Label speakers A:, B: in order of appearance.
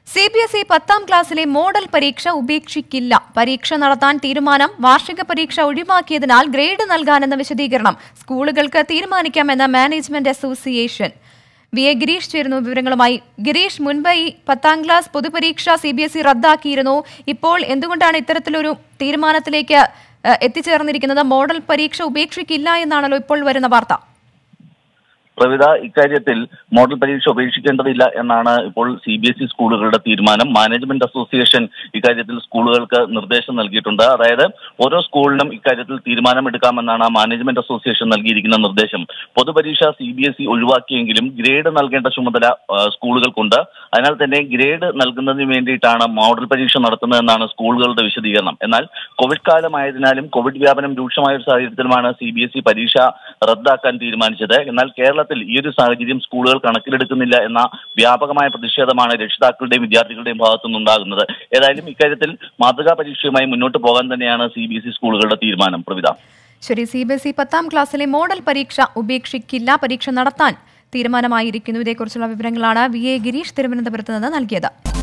A: C B S E പത്താം ക്ലാസ്സിലെ model പരീക്ഷ ഉപേക്ഷിക്കില്ല പരീക്ഷ നടത്താൻ തീരുമാനം വാർഷിക പരീക്ഷ ഒഴിവാക്കിയതിനാൽ ഗ്രേഡ് നൽകാനെന്ന വിശദീകരണം സ്കൂളുകൾക്ക് തീരുമാനിക്കാമെന്ന management association V A Girish ചേരുന്നു വിവരങ്ങളുമായി ഗിരീഷ് മുൻപ് ഈ പത്താം ക്ലാസ് പൊതുപരീക്ഷ സി ബി എസ് ഇ റദ്ദാക്കിയിരുന്നു ഇപ്പോൾ എന്തുകൊണ്ടാണ് ഇത്തരത്തിലൊരു തീരുമാനത്തിലേക്ക് ഏഹ്, എത്തിച്ചേർന്നിരിക്കുന്നത് മോഡൽ പരീക്ഷ ഉപേക്ഷിക്കില്ല എന്നാണല്ലോ ഇപ്പോൾ വരുന്ന വാർത്ത
B: പ്രവിധ ഇക്കാര്യത്തിൽ മോഡൽ പരീക്ഷ ഉപേക്ഷിക്കേണ്ടതില്ല എന്നാണ് ഇപ്പോൾ സി ബി എസ് ഇ സ്കൂളുകളുടെ തീരുമാനം മാനേജ്മെന്റ് അസോസിയേഷൻ ഇക്കാര്യത്തിൽ സ്കൂളുകൾക്ക് നിർദ്ദേശം നൽകിയിട്ടുണ്ട് അതായത് ഓരോ സ്കൂളിനും ഇക്കാര്യത്തിൽ തീരുമാനമെടുക്കാമെന്നാണ് ആ മാനേജ്മെന്റ് അസോസിയേഷൻ നൽകിയിരിക്കുന്ന നിർദ്ദേശം പൊതുപരീക്ഷ സി ബി എസ് ഇ ഒഴിവാക്കിയെങ്കിലും ഗ്രേഡ് നൽകേണ്ട ചുമതല ആ, സ്കൂളുകൾക്കുണ്ട് അതിനാൽ തന്നെ ഗ്രേഡ് നൽകുന്നതിന് വേണ്ടിയിട്ടാണ് മോഡൽ പരീക്ഷ നടത്തുന്നതെന്നാണ് സ്കൂളുകളുടെ വിശദീകരണം എന്നാൽ കോവിഡ് കാലമായതിനാലും കോവിഡ് വ്യാപനം രൂക്ഷമായ ഒരു സാഹചര്യത്തിലുമാണ് സി ബി എസ് ഇ പരീക്ഷ റദ്ദാക്കാൻ തീരുമാനിച്ചത് എന്നാൽ കേരളത്തിൽ ഈ ഒരു സാഹചര്യം സ്കൂളുകൾ കണക്കിലെടുക്കുന്നില്ല എന്ന വ്യാപകമായ പ്രതിഷേധമാണ് രക്ഷിതാക്കളുടെയും വിദ്യാർത്ഥികളുടെയും ഭാഗത്തു നിന്നുണ്ടാകുന്നത് ഏതായാലും ഇക്കാര്യത്തിൽ മാതൃകാ പരീക്ഷയുമായി മുന്നോട്ട് പോകാൻ തന്നെയാണ് സി ബി എസ് ഇ സ്കൂളുകളുടെ തീരുമാനം പ്രവിധ
A: ശരി സി ബി എസ് ഇ പത്താം ക്ലാസ്സിലെ മോഡൽ പരീക്ഷ ഉപേക്ഷിക്കില്ല പരീക്ഷ നടത്താൻ തീരുമാനമായിരിക്കുന്നു ഇതേക്കുറിച്ചുള്ള വിവരങ്ങളാണ് വി എ ഗിരീഷ് തിരുവനന്തപുരത്ത് നിന്ന് നൽകിയത്